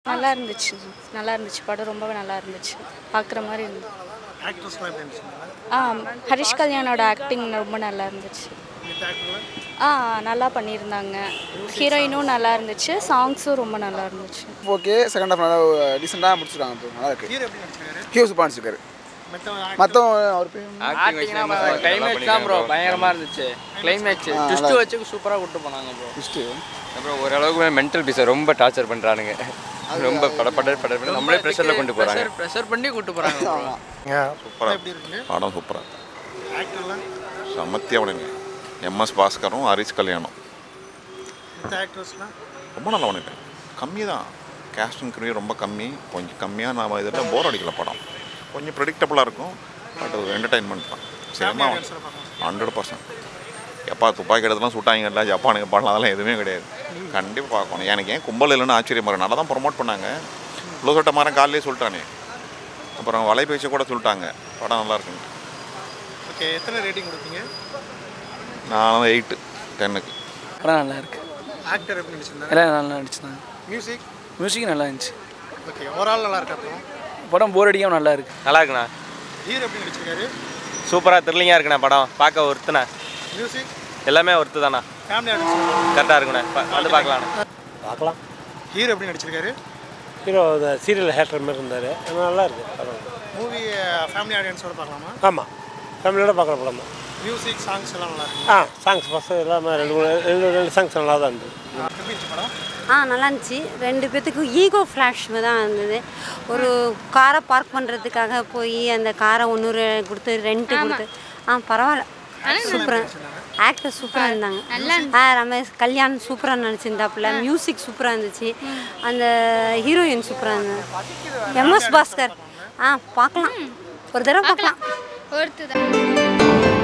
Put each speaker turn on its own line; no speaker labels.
நல்லா இருந்துச்சு நல்லா இருந்துச்சு படம் ரொம்பவே நல்லா இருந்துச்சு பார்க்குற மாதிரி இருந்துச்சு
ஆக்ட்ரஸ்லாம் எப்படி இருந்துச்சுங்களா
ஆ ஹரிஷ் கல்யாணோட ஆக்டிங் ரொம்ப நல்லா இருந்துச்சு
மித்த ஆக்டர்லாம்
ஆ நல்லா பண்ணியிருந்தாங்க ஹீரோயினும் நல்லா இருந்துச்சு சாங்ஸும் ரொம்ப நல்லா இருந்துச்சு
ஓகே செகண்ட் ஹாஃப் நல்லா டீசெண்டாக முடிச்சிருக்காங்க ப்ரோ நல்லா இருக்கு
ஹீரோ எப்படி நடிச்சிருக்காரு
ஹியூ சூப்பர் நடிச்சிருக்காரு
மற்ற
மற்றவங்க அவர் பேர்
கிளைமேக்ஸ் தான் ப்ரோ பயங்கரமா இருந்துச்சு கிளைமேக்ஸ்
ஆ,
ட்விஸ்ட்
நல்லா
வச்சு சூப்பரா கூட்டு போனாங்க ப்ரோ
ஃபஸ்ட்டு
அப்புறம் ஓரளவுக்கு மென்டல் பீஸை ரொம்ப டார்ச்சர் பண்ணுறானுங்க ரொம்ப பட பட பட பட நம்மளே ப்ரெஷரில் கொண்டு போகிறாங்க
ப்ரெஷர் பண்ணி கூட்டு போறாங்க bro.
சூப்பராக எப்படி இருக்குங்க
படம் சூப்பராக
ஆக்டர்லாம்
செம்மத்தியாக பண்ணிங்க எம்எஸ் பாஸ்கரும் ஹரிஷ் கல்யாணம்
மித்த ஆக்ட்ரஸ்லாம்
ரொம்ப நல்லா பண்ணிட்டேன் கம்மி தான் கேஸ்டிங் கிரியும் ரொம்ப கம்மி கொஞ்சம் கம்மியாக நாம் இதில் போர் அடிக்கல படம் கொஞ்சம் ப்ரெடிக்டபுளாக இருக்கும் பட் ஒரு என்டர்டைன்மெண்ட் தான் சரிமா
ஆடியன்ஸில் பார்க்கலாம்
ஹண்ட்ரட் பர்சன்ட் எப்பா துப்பாக்கி எடுத்துலாம் சுட்டாங்கல்ல ஜப்பானுக்கு பாடலாம் அதெல்லாம் எதுவுமே கிடையாது கண்டிப்பாக பார்க்கணும் எனக்கு ஏன் கும்பல் இல்லைன்னு ஆச்சரியமா இருக்கு. நல்லா தான் ப்ரொமோட் பண்ணாங்க இவ்வளோ சொட்ட மரம் காலையிலே சொல்லிட்டானே அப்புறம் வலைபேச்சு கூட சொல்லிட்டாங்க படம் நல்லா இருக்குங்க
ஓகே எத்தனை ரேட்டிங் கொடுப்பீங்க
நான் எயிட்டு டென்னுக்கு
படம் நல்லா இருக்கு
ஆக்டர் எப்படி நடிச்சிருந்தாரு
எல்லாம் நல்லா நடிச்சிருந்தாங்க
மியூசிக்
மியூசிக் நல்லா இருந்துச்சு
ஓகே ஓவரால் நல்லா இருக்கு அப்புறம்
படம் போர் அடிக்காம நல்லா இருக்கு
நல்லா இருக்குண்ணா
ஹீரோ எப்படி நடிச்சிருக்காரு
சூப்பராக த்ரில்லிங்காக இருக்குண்ணா படம் பார்க்க ஒருத்துண்ணா
மியூசிக்
எல்லாமே ஒருத்து தானா
ஃபேமிலி ஆடியன்ஸ்
கரெக்டாக இருக்குண்ணா ப- வந்து பார்க்கலாண்ணா
பார்க்கலாம்
ஹீரோ எப்படி நடிச்சிருக்காரு
ஹீரோ இந்த சீரியல் ஹேட்டர் மாதிரி இருந்தார் நல்லா இருக்கு பரவாயில்ல
மூவி ஃபேமிலி ஆடியன்ஸோட பார்க்கலாமா
ஆமாம் ஃபேமிலியோட பார்க்குற படம் தான்
மியூசிக் சாங்ஸ் எல்லாம் நல்லா இருக்கு
ஆ சாங்ஸ் ஃபஸ்ட்டு எல்லாமே ரெண்டு மூணு ரெண்டு ரெண்டு சாங்ஸ் நல்லா தான் இருந்தது
எப்படி இருந்துச்சு படம்
ஆ நல்லா இருந்துச்சு ரெண்டு பேத்துக்கும் ஈகோ ஃப்ளாஷ் தான் இருந்தது ஒரு காரை பார்க் பண்ணுறதுக்காக போய் அந்த காரை ஒன்று கொடுத்து ரெண்ட்டு கொடுத்து ஆ பரவாயில்ல சூப்பராக ஆக்டர் சூப்பராக இருந்தாங்க ஆ ரமேஷ் கல்யாண் சூப்பராக நடிச்சிருந்தாப்புல மியூசிக் சூப்பராக இருந்துச்சு அந்த ஹீரோயின் சூப்பராக இருந்தாங்க எம்எஸ் பாஸ்கர் ஆ பார்க்கலாம் ஒரு தடவை பார்க்கலாம்
ஒருத்து